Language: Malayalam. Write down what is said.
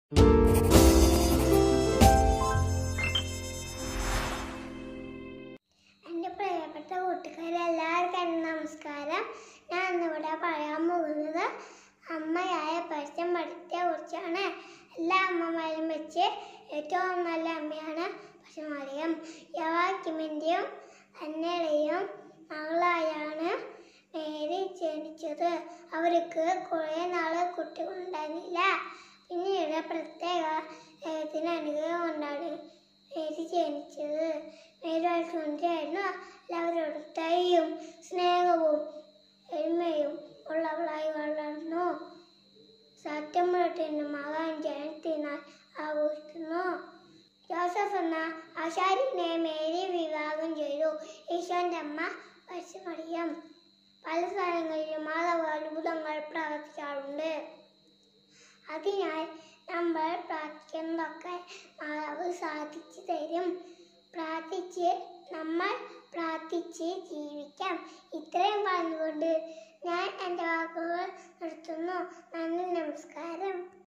എൻ്റെ പ്രിയപ്പെട്ട കൂട്ടുകാരെ എല്ലാവർക്കും നമസ്കാരം ഞാൻ ഇന്നിവിടെ പറയാൻ പോകുന്നത് അമ്മയായ പരസ്യം പഠിത്തെ കുറിച്ചാണ് എല്ലാ അമ്മമാരും വെച്ച് ഏറ്റവും നല്ല അമ്മയാണ് പക്ഷെ മറിയം യവാക്കിമിൻ്റെയും അന്നയുടെയും മകളായാണ് മേരി ജനിച്ചത് അവർക്ക് കുറേ നാള് കുട്ടികളുണ്ടായിരുന്നില്ല പിന്നീട് പ്രത്യേക ദൈവത്തിന് അനുഗ്രഹം കൊണ്ടാണ് മേരി ജനിച്ചത് മേരി ഒരു സുന്ദരിയായിരുന്നു എല്ലാവരോടും ദയയും സ്നേഹവും എളിമയും ഉള്ളവളായി വളർന്നു സത്യമുള്ള മകൻ ജനത്തിനായി ആഘോഷിക്കുന്നു ജോസഫ് എന്ന ആശാരിനെ മേരി വിവാഹം ചെയ്തു ഈശോന്റെ അമ്മ പരസ്യമറിയം പല സ്ഥലങ്ങളിലും മാധവ അത്ഭുതങ്ങൾ പ്രവർത്തിക്കാറുണ്ട് അതിനാൽ നമ്മൾ പ്രാർത്ഥിക്കുന്നതൊക്കെ മാതാവ് സാധിച്ചു തരും പ്രാർത്ഥിച്ച് നമ്മൾ പ്രാർത്ഥിച്ച് ജീവിക്കാം ഇത്രയും പറഞ്ഞുകൊണ്ട് ഞാൻ എൻ്റെ വാക്കുകൾ നിർത്തുന്നു നന്ദി നമസ്കാരം